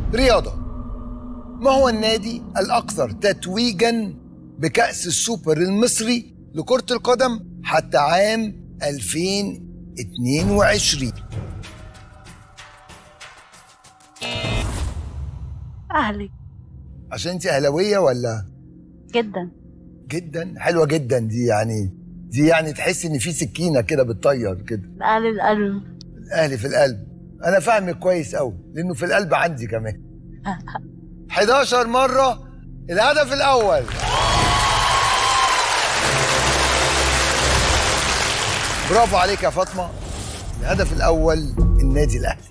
رياضة ما هو النادي الأكثر تتويجا بكأس السوبر المصري لكرة القدم حتى عام 2022 اهلي عشان انت اهلاويه ولا جدا جدا حلوه جدا دي يعني دي يعني تحس ان في سكينه كده بتطير كده اهلي القلب الاهلي في القلب انا فاهمك كويس قوي لانه في القلب عندي كمان 11 مره الهدف الاول برافو عليك يا فاطمه الهدف الاول النادي الاهلي